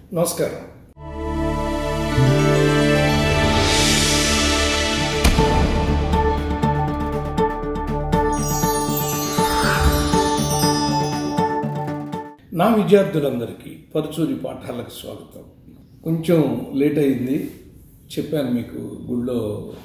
నమస్కారం నా విద్యార్థులందరికీ పరుచూరి పాఠాలకు స్వాగతం కొంచెం లేట్ అయింది చెప్పాను మీకు గుళ్ళో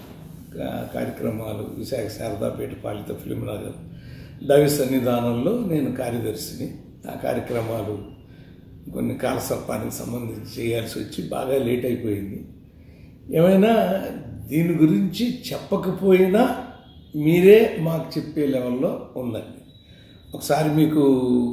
కా- కార్యక్రమాలు విశాఖ శారదాపేట పాలిత ఫిలిం నగర్ దైవ సన్నిధానంలో నేను కార్యదర్శిని ఆ కార్యక్రమాలు కొన్ని కాలసర్పానికి సంబంధించి చేయాల్సి వచ్చి బాగా లేట్ అయిపోయింది ఏమైనా దీని గురించి చెప్పకపోయినా మీరే మాకు చెప్పే లెవెల్లో ఉందండి ఒకసారి మీకు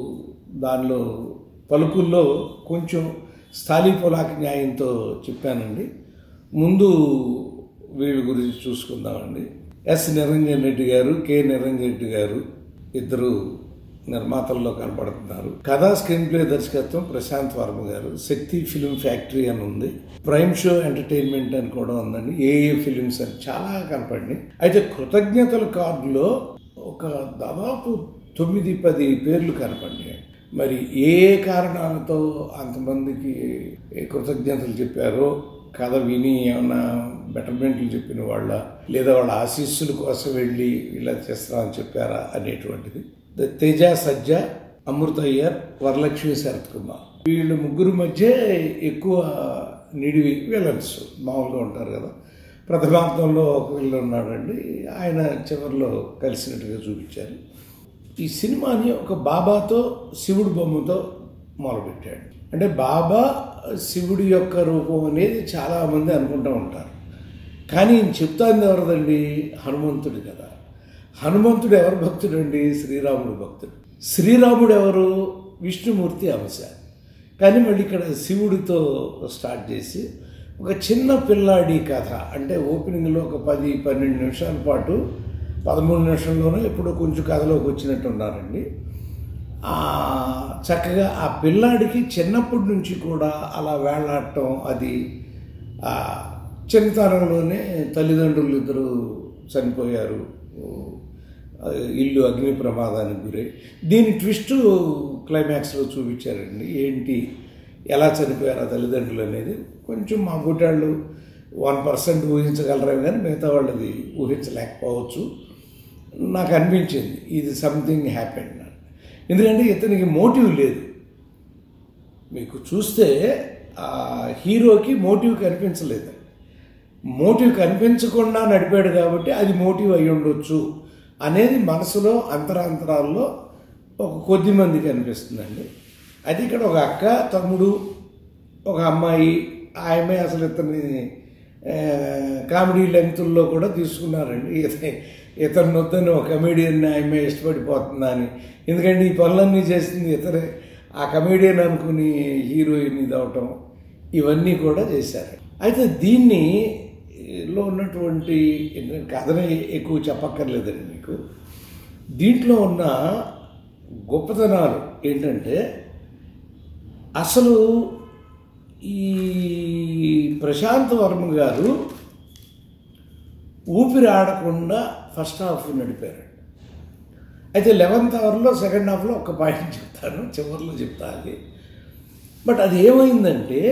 దానిలో పలుకుల్లో కొంచెం స్థాళీపులాకి న్యాయంతో చెప్పానండి ముందు వీళ్ళ గురించి చూసుకుందామండి ఎస్ నిరంజన్ రెడ్డి గారు కె నిరంజన్ రెడ్డి గారు ఇద్దరు నిర్మాతల్లో కనపడుతున్నారు కథా స్క్రీన్ ప్లే దర్శకత్వం ప్రశాంత్ వర్మ గారు శక్తి ఫిలిం ఫ్యాక్టరీ అని ఉంది ప్రైమ్ షో ఎంటర్టైన్మెంట్ అని కూడా ఉందండి ఏఏ ఫిలిమ్స్ అని చాలా కనపడి అయితే కృతజ్ఞతల కార్డులో ఒక దాదాపు తొమ్మిది పది పేర్లు కనపడినాయి మరి ఏ ఏ కారణాలతో అంతమందికి కృతజ్ఞతలు చెప్పారో కథ విని ఏమన్నా బెటర్మెంట్లు చెప్పిన వాళ్ళ లేదా వాళ్ళ ఆశీస్సుల కోసం వెళ్ళి ఇలా చేస్తామని చెప్పారా అనేటువంటిది ద తేజ సజ్జ అమృత అయ్యర్ వరలక్ష్మి శరత్ కుమార్ వీళ్ళు ముగ్గురు మధ్య ఎక్కువ నిడివి విలన్స్ మామూలుగా ఉంటారు కదా ప్రథమార్థంలో ఒక వీళ్ళు ఉన్నాడండి ఆయన చివరిలో కలిసినట్టుగా చూపించారు ఈ సినిమాని ఒక బాబాతో శివుడు బొమ్మతో మొదలుపెట్టాడు అంటే బాబా శివుడి యొక్క రూపం అనేది చాలామంది అనుకుంటూ ఉంటారు కానీ ఈయన చెప్తాంది ఎవరిదండి హనుమంతుడు కదా హనుమంతుడు ఎవరు భక్తుడండి శ్రీరాముడు భక్తుడు శ్రీరాముడు ఎవరు విష్ణుమూర్తి అంశ కానీ మళ్ళీ ఇక్కడ శివుడితో స్టార్ట్ చేసి ఒక చిన్న పిల్లాడి కథ అంటే ఓపెనింగ్లో ఒక పది పన్నెండు నిమిషాల పాటు పదమూడు నిమిషంలోనే ఎప్పుడో కొంచెం కథలోకి వచ్చినట్టు ఉన్నారండి ఆ చక్కగా ఆ పిల్లాడికి చిన్నప్పటి నుంచి కూడా అలా వేళ్లాడటం అది ఆ చిన్నతనంలోనే తల్లిదండ్రులు ఇద్దరు చనిపోయారు ఆ, ఇల్లు అగ్ని ప్రమాదానికి గురై దీని ట్విస్ట్ క్లైమాక్స్లో చూపించారండి ఏంటి ఎలా చనిపోయారు ఆ తల్లిదండ్రులు అనేది కొంచెం మా గుట్టాళ్ళు వన్ పర్సెంట్ ఊహించగలరేమో కానీ మిగతా వాళ్ళది ఊహించలేకపోవచ్చు నాకు అనిపించింది ఇది సంథింగ్ హ్యాపెండ్ ఎందుకంటే ఇతనికి మోటివ్ లేదు మీకు చూస్తే ఆ హీరోకి మోటివ్ కనిపించలేదు మోటివ్ కనిపించకుండా నడిపాడు కాబట్టి అది మోటివ్ అయి ఉండొచ్చు అనేది మనసులో అంతరాంతరాల్లో ఒక కొద్ది మందికి అనిపిస్తుందండి అయితే ఇక్కడ ఒక అక్క తమ్ముడు ఒక అమ్మాయి ఆ అమ్మాయి అసలు ఇతని ఆ, కామెడీ లెంగ్తుల్లో కూడా తీసుకున్నారండి ఇత- ఇతను వద్దని ఒక కమేడియన్ ఆమె ఇష్టపడిపోతుందా అని ఎందుకంటే ఈ పనులన్నీ చేసింది ఇతరే ఆ కమేడియన్ అనుకుని హీరోయిన్ ఇది అవటం ఇవన్నీ కూడా చేశారు అయితే దీన్ని లో ఉన్నటువంటి కథని ఎక్కువ చెప్పక్కర్లేదండి మీకు దీంట్లో ఉన్న గొప్పతనాలు ఏంటంటే అసలు ఈ ప్రశాంత్ వర్మ గారు ఊపిరి ఆడకుండా ఫస్ట్ హాఫ్ నడిపారు అయితే లెవెన్త్ అవర్లో సెకండ్ హాఫ్లో ఒక పాయింట్ చెప్తాను చివరిలో చెప్తా అది బట్ అది ఏమైందంటే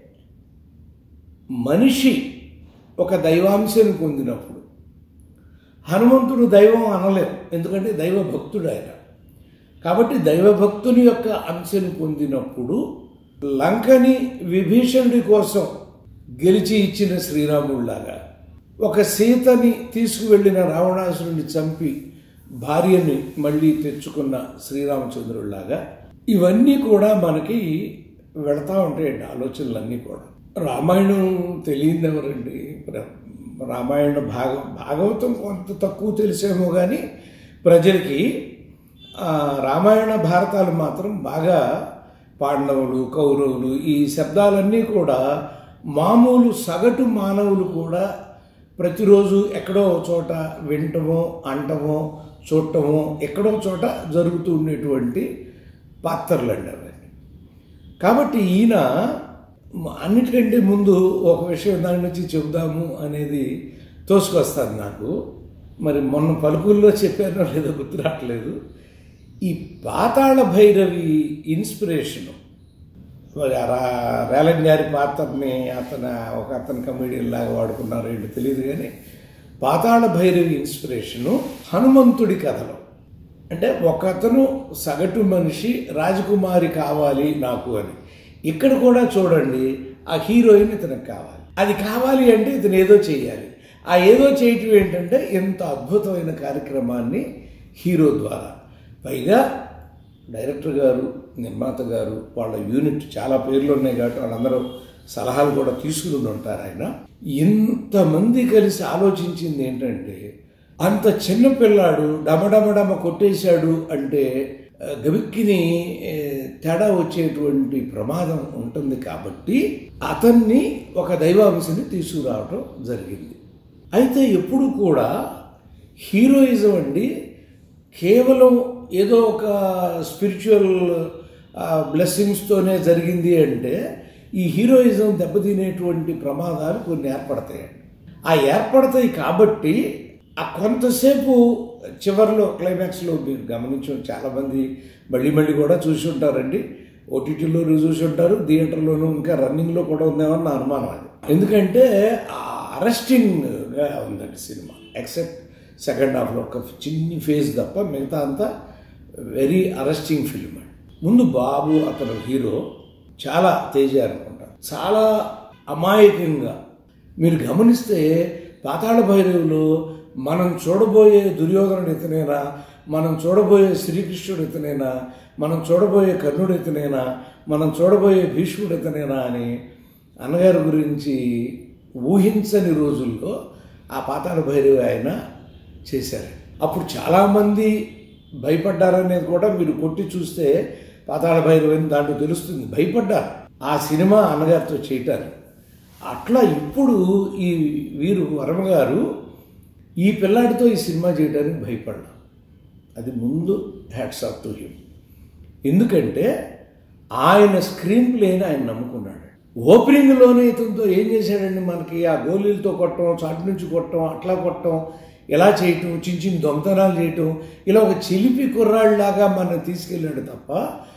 మనిషి ఒక దైవాంశను పొందినప్పుడు హనుమంతుడు దైవం అనలేం ఎందుకంటే దైవ భక్తుడు ఆయన కాబట్టి దైవభక్తుని యొక్క అంశను పొందినప్పుడు లంకని విభీషణుడి కోసం గెలిచి ఇచ్చిన శ్రీరాముడిలాగా ఒక సీతని తీసుకువెళ్ళిన రావణాసురుని చంపి భార్యని మళ్ళీ తెచ్చుకున్న శ్రీరామచంద్రుడిలాగా ఇవన్నీ కూడా మనకి వెళతా ఉంటాయండి ఆలోచనలన్నీ కూడా రామాయణం తెలియదు ఎవరండి రామాయణ భాగ భాగవతం కొంత తక్కువ తెలిసేమో కానీ ప్రజలకి ఆ, రామాయణ భారతాలు మాత్రం బాగా పాండవులు కౌరవులు ఈ శబ్దాలన్నీ కూడా మామూలు సగటు మానవులు కూడా ప్రతిరోజు ఎక్కడో ఒక చోట వింటమో అంటమో చూడటమో ఎక్కడో చోట జరుగుతూ ఉండేటువంటి పాత్రలండి అవన్నీ కాబట్టి ఈయన అన్నిటికంటే ముందు ఒక విషయం దాని నుంచి చెబుదాము అనేది తోసుకొస్తాను నాకు మరి మొన్న పలుకుల్లో చెప్పానో లేదో గుర్తు రావట్లేదు ఈ పాతాళ భైరవి ఇన్స్పిరేషను మరి ఆ రా- రేలంగ్ గారి పాత్రని అతను ఒక అతని కమెడియన్ లాగా వాడుకున్నారో ఏంటో తెలియదు కానీ పాతాళ భైరవి ఇన్స్పిరేషను హనుమంతుడి కథలో అంటే ఒక అతను సగటు మనిషి రాజకుమారి కావాలి నాకు అని ఇక్కడ కూడా చూడండి ఆ హీరోయిన్ ఇతనికి కావాలి అది కావాలి అంటే ఇతను ఏదో చేయాలి ఆ ఏదో చేయటం ఏంటంటే ఎంత అద్భుతమైన కార్యక్రమాన్ని హీరో ద్వారా పైగా డైరెక్టర్ గారు నిర్మాత గారు వాళ్ళ యూనిట్ చాలా పేర్లు ఉన్నాయి కాబట్టి వాళ్ళందరూ సలహాలు కూడా తీసుకుని ఉంటారు ఆయన ఇంతమంది కలిసి ఆలోచించింది ఏంటంటే అంత చిన్న పిల్లాడు డమడమడమ కొట్టేశాడు అంటే ఆ, గవిక్కిని ఏ, తేడా వచ్చేటువంటి ప్రమాదం ఉంటుంది కాబట్టి అతన్ని ఒక దైవాంశని తీసుకురావటం జరిగింది అయితే ఎప్పుడు కూడా హీరోయిజం అండి కేవలం ఏదో ఒక స్పిరిచువల్ బ్లెస్సింగ్స్తోనే జరిగింది అంటే ఈ హీరోయిజం దెబ్బతినేటువంటి ప్రమాదాలు కొన్ని ఏర్పడతాయండి ఆ ఏర్పడతాయి కాబట్టి ఆ కొంతసేపు చివరిలో క్లైమాక్స్లో మీరు గమనించడం చాలామంది మళ్ళీ మళ్ళీ కూడా చూసి ఉంటారండి ఓటీటీలో చూసి ఉంటారు థియేటర్లోనూ ఇంకా రన్నింగ్లో కూడా ఉందేమని నా అనుమానం అది ఎందుకంటే అరెస్టింగ్గా ఉందండి సినిమా ఎక్సెప్ట్ సెకండ్ హాఫ్లో ఒక చిన్ని ఫేజ్ తప్ప మిగతా అంతా వెరీ అరెస్టింగ్ ఫిల్మ్ అండి ముందు బాబు అతను హీరో చాలా తేజ అనుకుంటాను చాలా అమాయకంగా మీరు గమనిస్తే పాతాళ భైరవులు మనం చూడబోయే దుర్యోధనుడు ఇతనేనా మనం చూడబోయే శ్రీకృష్ణుడు ఇతనేనా మనం చూడబోయే కర్ణుడు ఇతనేనా మనం చూడబోయే భీష్ముడు ఇతనేనా అని అన్నగారి గురించి ఊహించని రోజుల్లో ఆ పాతాళ భైరవి ఆయన చేశారు అప్పుడు చాలామంది భయపడ్డారనేది కూడా మీరు కొట్టి చూస్తే పాతాళ భైరవి అని దాంట్లో తెలుస్తుంది భయపడ్డారు ఆ సినిమా అన్నగారితో చేయటారు అట్లా ఇప్పుడు ఈ వీరు వర్మ గారు ఈ పిల్లాడితో ఈ సినిమా చేయడానికి భయపడ్డా అది ముందు హ్యాట్స్ ఆఫ్ టు హిమ్ ఎందుకంటే ఆయన స్క్రీన్ ప్లేని ఆయన నమ్ముకున్నాడు ఓపెనింగ్లోనే ఇతనితో ఏం చేశాడండి మనకి ఆ గోళీలతో కొట్టడం చాటు నుంచి కొట్టడం అట్లా కొట్టడం ఇలా చేయటం చిన్న చిన్న దొంగతనాలు చేయటం ఇలా ఒక చిలిపి కుర్రాళ్ళలాగా మనం తీసుకెళ్ళాడు తప్ప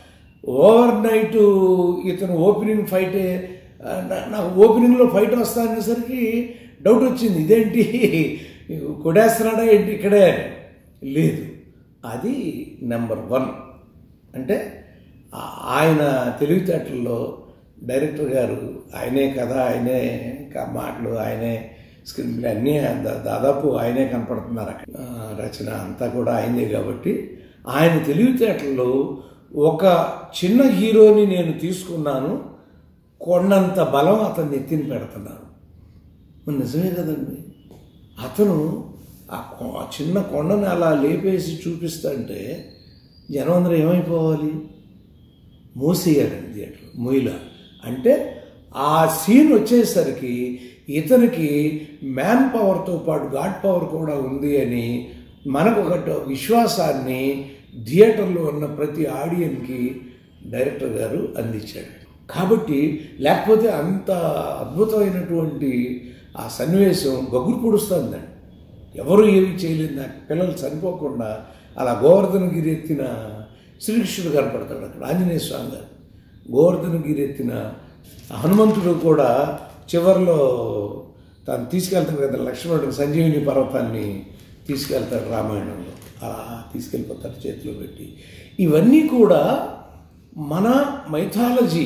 ఓవర్ నైట్ ఇతను ఓపెనింగ్ ఫైటే ఆ, నా- నాకు ఓపెనింగ్లో ఫైట్ వస్తా అనేసరికి డౌట్ వచ్చింది ఇదేంటి కొడేస్తున్నాడా ఏంటి ఇక్కడే అని. లేదు అది నెంబర్ వన్ అంటే ఆ- ఆయన తెలివితేటల్లో డైరెక్టర్ గారు ఆయనే కథ ఆయనే క- మాటలు ఆయనే స్క్రీన్ ప్లే అన్నీ దా- దాదాపు ఆయనే కనపడుతున్నారు అక్కడ ఆ, రచన అంతా కూడా ఆయనే కాబట్టి ఆయన తెలివితేటల్లో ఒక చిన్న హీరోని నేను తీసుకున్నాను కొండంత బలం అతన్ని ఎత్తిని పెడుతున్నాను మరి నిజమే కదండి అతను ఆ కొ- ఆ చిన్న కొండని అలా లేపేసి చూపిస్తుంటే జనం అందరూ ఏమైపోవాలి మోసేయాలండి థియేటర్ మొయిల అంటే ఆ సీన్ వచ్చేసరికి ఇతనికి మ్యాన్ పవర్తో పాటు గాడ్ పవర్ కూడా ఉంది అని మనకు ఒక విశ్వాసాన్ని థియేటర్లో ఉన్న ప్రతి ఆడియన్కి డైరెక్టర్ గారు అందించాడు కాబట్టి లేకపోతే అంత అద్భుతమైనటువంటి ఆ సన్నివేశం గగురు పొడుస్తుందండి ఎవరు ఏమి చేయలేదు నాకు పిల్లలు చనిపోకుండా అలా గోవర్ధనగిరి ఎత్తిన శ్రీకృష్ణుడు కనపడతాడు అక్కడ ఆంజనేయ స్వామి గారు గోవర్ధనగిరి ఎత్తిన హనుమంతుడు కూడా చివరిలో తాను తీసుకెళ్తాడు కదా లక్ష్మణుడు సంజీవిని పర్వతాన్ని తీసుకెళ్తాడు రామాయణంలో అలా తీసుకెళ్ళిపోతాడు చేతిలో పెట్టి ఇవన్నీ కూడా మన మైథాలజీ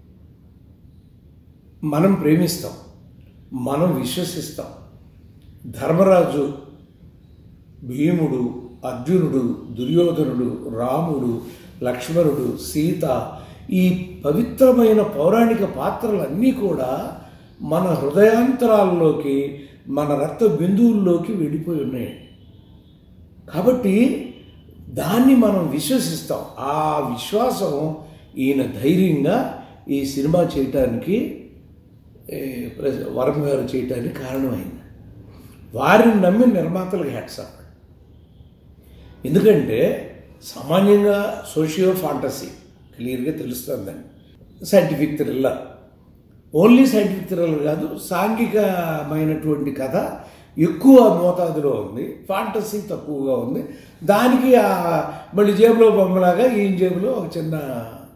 మనం ప్రేమిస్తాం మనం విశ్వసిస్తాం ధర్మరాజు భీముడు అర్జునుడు దుర్యోధనుడు రాముడు లక్ష్మణుడు సీత ఈ పవిత్రమైన పౌరాణిక పాత్రలన్నీ కూడా మన హృదయాంతరాల్లోకి మన రక్త బిందువుల్లోకి వెళ్ళిపోయి ఉన్నాయి కాబట్టి దాన్ని మనం విశ్వసిస్తాం ఆ విశ్వాసం ఈయన ధైర్యంగా ఈ సినిమా చేయటానికి ఏ, ప్రెస్- వరం గారు చేయటానికి కారణమైంది వారిని నమ్మి నిర్మాతలకు హ్యాట్స్ ఆఫ్ ఎందుకంటే సామాన్యంగా సోషియో ఫాంటసీ క్లియర్గా తెలుస్తుందండి scientific thriller only scientific thriller కాదు సాంఘికమైనటువంటి కథ ఎక్కువ మోతాదులో ఉంది ఫాంటసీ తక్కువగా ఉంది దానికి ఆ మళ్ళీ జేబులో బొమ్మలాగా ఈయన జేబులో ఒక చిన్న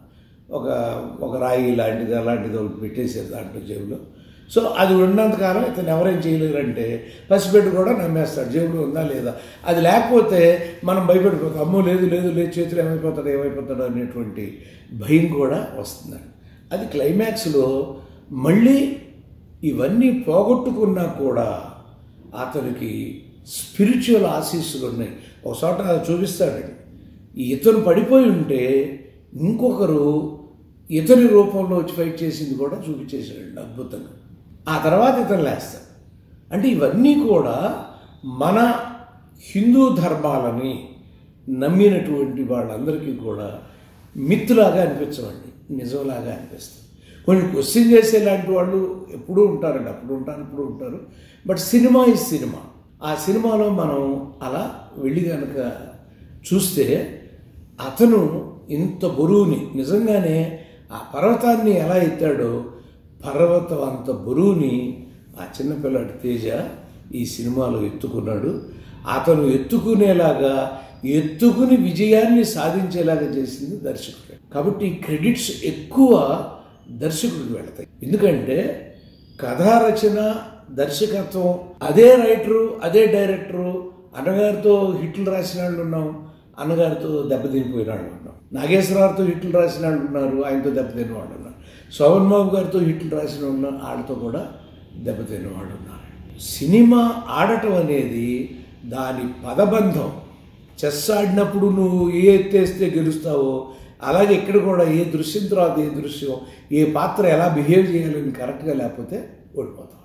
ఒక ఒక రాయి లాంటిది అలాంటిది ఒకటి పెట్టేసారు దాంట్లో జేబులో సో అది ఉన్నంతకాలం ఇతను ఎవరేం చేయలేరంటే పసిబిడ్డ కూడా నమ్మేస్తాడు జేబులో ఉందా లేదా అది లేకపోతే మనం భయపడిపోతాం అమ్మో లేదు లేదు లేదు చేతులు ఏమైపోతాడు ఏమైపోతాడు అనేటువంటి భయం కూడా వస్తుందండి అది క్లైమాక్స్లో మళ్ళీ ఇవన్నీ పోగొట్టుకున్నా కూడా అతనికి స్పిరిచువల్ ఆశీస్సులు ఉన్నాయి ఒక చోట చూపిస్తాడండి ఇతను పడిపోయి ఉంటే ఇంకొకరు ఇతని రూపంలో వచ్చి ఫైట్ చేసింది కూడా చూపించేసాడండి అద్భుతంగా ఆ తర్వాత ఇతను లేస్తాడు అంటే ఇవన్నీ కూడా మన హిందూ ధర్మాలని నమ్మినటువంటి వాళ్ళందరికీ కూడా మిత్తులాగా అనిపించవండి నిజంలాగా అనిపిస్తుంది కొన్ని క్వశ్చన్ చేసేలాంటి వాళ్ళు ఎప్పుడూ ఉంటారండి అప్పుడు ఉంటారు ఇప్పుడు ఉంటారు బట్ సినిమా ఇస్ సినిమా ఆ సినిమాలో మనం అలా వెళ్ళి కనుక చూస్తే అతను ఇంత బరువుని నిజంగానే ఆ పర్వతాన్ని ఎలా ఎత్తాడో పర్వతం అంత బరువుని ఆ చిన్నపిల్లాడి తేజ ఈ సినిమాలో ఎత్తుకున్నాడు అతను ఎత్తుకునేలాగా ఎత్తుకుని విజయాన్ని సాధించేలాగా చేసింది దర్శకుడు కాబట్టి క్రెడిట్స్ ఎక్కువ దర్శకుడికి వెళతాయి ఎందుకంటే కథా రచన దర్శకత్వం అదే రైటరు అదే డైరెక్టరు అన్నగారితో హిట్లు రాసిన వాళ్ళు ఉన్నాం అన్నగారితో దెబ్బతినిపోయిన వాళ్ళు ఉన్నాం నాగేశ్వరరావుతో హిట్లు రాసిన వాళ్ళు ఉన్నారు ఆయనతో దెబ్బతిన్న వాళ్ళు ఉన్నారు శోభన్ బాబు గారితో హిట్లు రాసిన ఉన్న వాళ్ళతో కూడా దెబ్బతిన్న వాళ్ళు ఉన్నారు సినిమా ఆడటం అనేది దాని పదబంధం చెస్ ఆడినప్పుడు నువ్వు ఏ ఎత్తేస్తే గెలుస్తావో అలాగే ఇక్కడ కూడా ఏ దృశ్యం తర్వాత ఏ దృశ్యం ఏ పాత్ర ఎలా బిహేవ్ చేయాలని కరెక్ట్గా లేకపోతే ఓడిపోతాం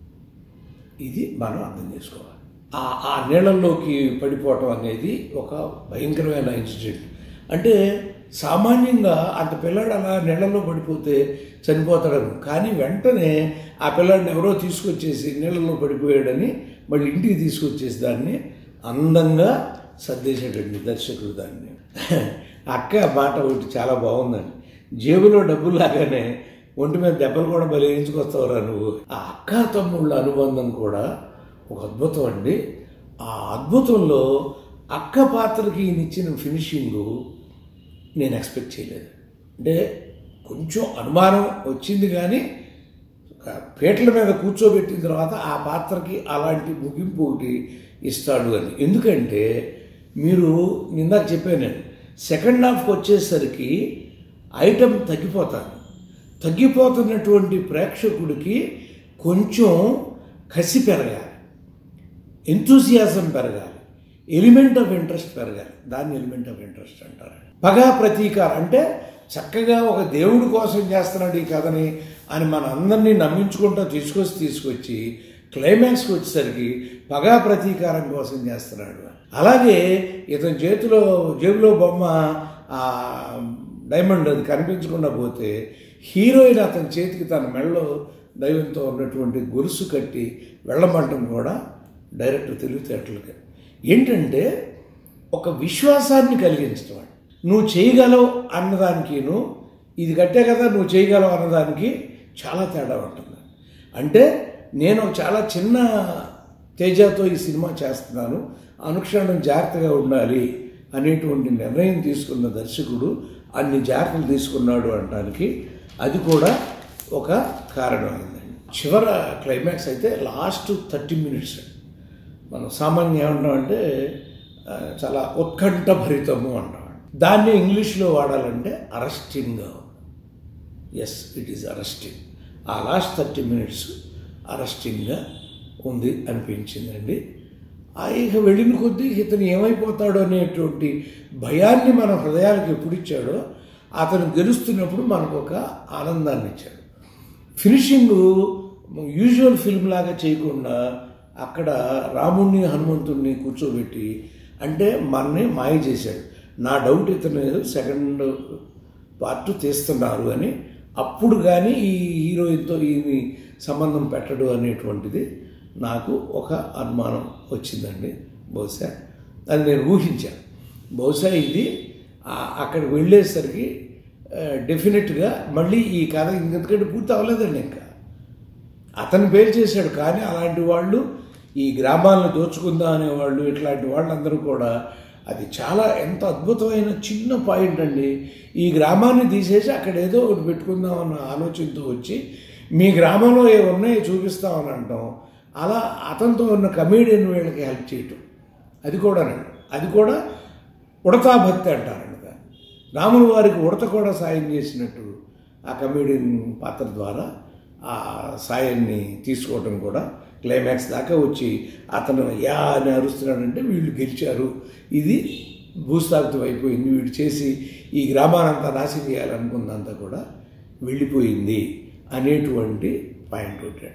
ఇది మనం అర్థం చేసుకోవాలి ఆ ఆ నీళ్ళల్లోకి పడిపోవటం అనేది ఒక భయంకరమైన ఇన్సిడెంట్ అంటే సామాన్యంగా అంత పిల్లాడు అలా నీళ్ళలో పడిపోతే చనిపోతాడను కానీ వెంటనే ఆ పిల్లాడిని ఎవరో తీసుకొచ్చేసి నీళ్ళలో పడిపోయాడని మళ్ళీ ఇంటికి తీసుకొచ్చేసి దాన్ని అందంగా సర్దేశాడండి దర్శకుడు దాన్ని అక్క మాట ఒకటి చాలా బాగుందండి జేబులో డబ్బులు లాగానే ఒంటి మీద దెబ్బలు కూడా బలించుకొస్తావురా నువ్వు ఆ అక్క తమ్ముళ్ళ అనుబంధం కూడా ఒక అద్భుతం అండి ఆ అద్భుతంలో అక్క పాత్రకి ఈయన ఇచ్చిన ఫినిషింగు నేను ఎక్స్పెక్ట్ చేయలేదు అంటే కొంచెం అనుమానం వచ్చింది కానీ పీటల మీద కూర్చోబెట్టిన తర్వాత ఆ పాత్రకి అలాంటి ముగింపు ఒకటి ఇస్తాడు అని ఎందుకంటే మీరు ఇందాక చెప్పాను నేను సెకండ్ హాఫ్కి వచ్చేసరికి ఐటమ్ తగ్గిపోతాను తగ్గిపోతున్నటువంటి ప్రేక్షకుడికి కొంచెం కసి పెరగాలి ఎంతూసియాజం పెరగాలి ఎలిమెంట్ ఆఫ్ ఇంట్రెస్ట్ పెరగాలి దాన్ని ఎలిమెంట్ ఆఫ్ ఇంట్రెస్ట్ అంటారు పగా ప్రతీకారం అంటే చక్కగా ఒక దేవుడి కోసం చేస్తున్నాడు ఈ కథని అని మన అందరినీ నమ్మించుకుంటూ తీసుకొచ్చి తీసుకొచ్చి క్లైమాక్స్కి వచ్చేసరికి పగా ప్రతీకారం కోసం చేస్తున్నాడు అలాగే ఇతని చేతిలో జేబులో బొమ్మ ఆ డైమండ్ అది కనిపించకుండా పోతే హీరోయిన్ అతని చేతికి తన మెడలో దైవంతో ఉన్నటువంటి గొలుసు కట్టి వెళ్ళమంటం కూడా డైరెక్టర్ తెలివితేటలుగా ఏంటంటే ఒక విశ్వాసాన్ని కలిగించడం నువ్వు చేయగలవు అన్నదానికిను ఇది కట్టే కదా నువ్వు చేయగలవు అన్నదానికి చాలా తేడా ఉంటుంది అంటే నేను చాలా చిన్న తేజతో ఈ సినిమా చేస్తున్నాను అనుక్షణం జాగ్రత్తగా ఉండాలి అనేటువంటి నిర్ణయం తీసుకున్న దర్శకుడు అన్ని జాగ్రత్తలు తీసుకున్నాడు అనడానికి అది కూడా ఒక కారణమైందండి చివర క్లైమాక్స్ అయితే లాస్ట్ థర్టీ మినిట్స్ మనం సామాన్యం ఏమంటామంటే ఆ, చాలా ఉత్కంఠ భరితము అంటాం దాన్ని ఇంగ్లీష్లో వాడాలంటే arresting yes it is arresting ఆ లాస్ట్ థర్టీ మినిట్స్ అరెస్టింగ్గా ఉంది అనిపించిందండి ఆ ఇక వెళ్ళిన కొద్దీ ఇతను ఏమైపోతాడో అనేటువంటి భయాన్ని మన హృదయాలకు ఎప్పుడు ఇచ్చాడో అతను గెలుస్తున్నప్పుడు మనకు ఒక ఆనందాన్ని ఇచ్చాడు ఫినిషింగ్ యూజువల్ ఫిల్మ్ లాగా చేయకుండా అక్కడ రాముణ్ణి హనుమంతుణ్ణి కూర్చోబెట్టి అంటే మనని మాయ చేశాడు నా డౌట్ ఇతను సెకండ్ పార్ట్ తీస్తున్నారు అని అప్పుడు కానీ ఈ హీరోయిన్తో ఈ సంబంధం పెట్టడు అనేటువంటిది నాకు ఒక అనుమానం వచ్చిందండి బహుశా అది నేను ఊహించాను బహుశా ఇది ఆ- అక్కడికి వెళ్ళేసరికి డెఫినెట్గా మళ్ళీ ఈ కథ ఎందుకంటే పూర్తి అవ్వలేదండి ఇంకా అతను పేరు చేశాడు కానీ అలాంటి వాళ్ళు ఈ గ్రామాలను దోచుకుందాం అనేవాళ్ళు ఇట్లాంటి వాళ్ళందరూ కూడా అది చాలా ఎంత అద్భుతమైన చిన్న పాయింట్ అండి ఈ గ్రామాన్ని తీసేసి అక్కడ ఏదో ఒకటి పెట్టుకుందాం అన్న ఆలోచనతో వచ్చి మీ గ్రామంలో ఏ ఉన్నాయో చూపిస్తామని అంటాం అలా అతనితో ఉన్న కమేడియన్ వీళ్ళకి హెల్ప్ చేయటం అది కూడానండి అది కూడా ఉడతా భక్తి అంటారండి దాన్ని రాముల వారికి ఉడత కూడా సాయం చేసినట్టు ఆ కమేడియన్ పాత్ర ద్వారా ఆ సాయాన్ని తీసుకోవటం కూడా క్లైమాక్స్ దాకా వచ్చి అతను యా అని అరుస్తున్నాడంటే వీళ్ళు గెలిచారు ఇది భూస్థాపితం అయిపోయింది వీడు చేసి ఈ గ్రామానంతా నాశనం చేయాలనుకున్నంతా కూడా వెళ్ళిపోయింది అనేటువంటి పాయింట్ ఒకటి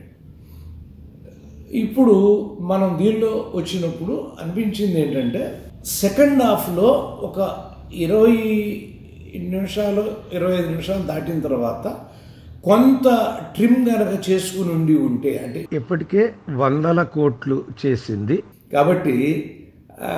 ఇప్పుడు మనం దీనిలో వచ్చినప్పుడు అనిపించింది ఏంటంటే సెకండ్ హాఫ్లో ఒక ఇరవై నిమిషాలు ఇరవై ఐదు నిమిషాలు దాటిన తర్వాత కొంత ట్రిమ్ గనక చేసుకుని ఉండి ఉంటే అంటే ఇప్పటికే వందల కోట్లు చేసింది కాబట్టి ఆ,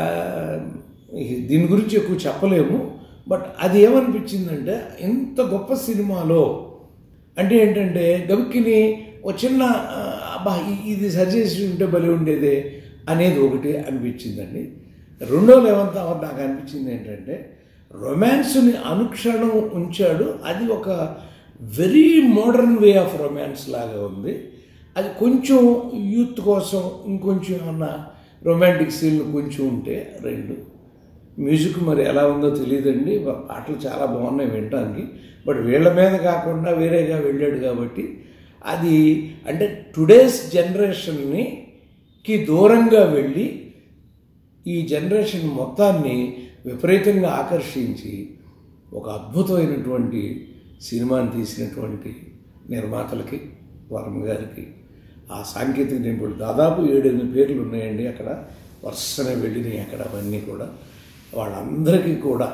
దీని గురించి ఎక్కువ చెప్పలేము బట్ అది ఏమనిపించిందంటే ఇంత గొప్ప సినిమాలో అంటే ఏంటంటే గవిక్కిని ఒక చిన్న ఆ, అబ్బా ఇ- ఇది సజెస్ట్ ఉంటే భలే ఉండేదే అనేది ఒకటి అనిపించిందండి రెండో లెవెంత్ అవర్ నాకు అనిపించింది ఏంటంటే రొమాన్స్ని అనుక్షణం ఉంచాడు అది ఒక very modern way of romance లాగా ఉంది అది కొంచెం యూత్ కోసం ఇంకొంచెం ఏమన్నా రొమాంటిక్ సీన్లు కొంచెం ఉంటే రెండు మ్యూజిక్ మరి ఎలా ఉందో తెలియదండి వా- పాటలు చాలా బాగున్నాయి వినడానికి బట్ వీళ్ళ మీద కాకుండా వేరేగా వెళ్ళాడు కాబట్టి అది అంటే టుడేస్ జనరేషన్ని కి దూరంగా వెళ్ళి ఈ జనరేషన్ మొత్తాన్ని విపరీతంగా ఆకర్షించి ఒక అద్భుతమైనటువంటి సినిమాని తీసినటువంటి నిర్మాతలకి వర్మ గారికి ఆ సాంకేతిక నిపుణులు దాదాపు ఏడెనిమిది పేర్లు ఉన్నాయండి అక్కడ వరుసనే వెళ్ళినాయి అక్కడ అవన్నీ కూడా వాళ్ళందరికీ కూడా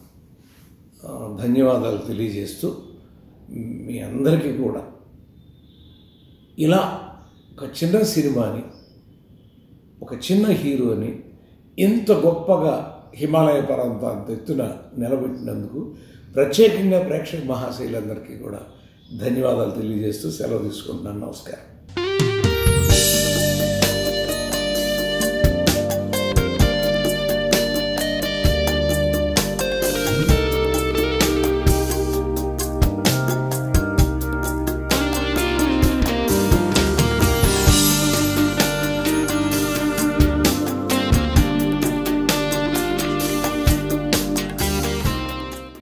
ఆ, ధన్యవాదాలు తెలియజేస్తూ మీ అందరికీ కూడా ఇలా ఒక చిన్న సినిమాని ఒక చిన్న హీరోని ఇంత గొప్పగా హిమాలయ పర్వతాంత ఎత్తున నిలబెట్టినందుకు ప్రత్యేకంగా ప్రేక్షక మహాశైలందరికీ కూడా ధన్యవాదాలు తెలియజేస్తూ సెలవు తీసుకుంటున్నాను నమస్కారం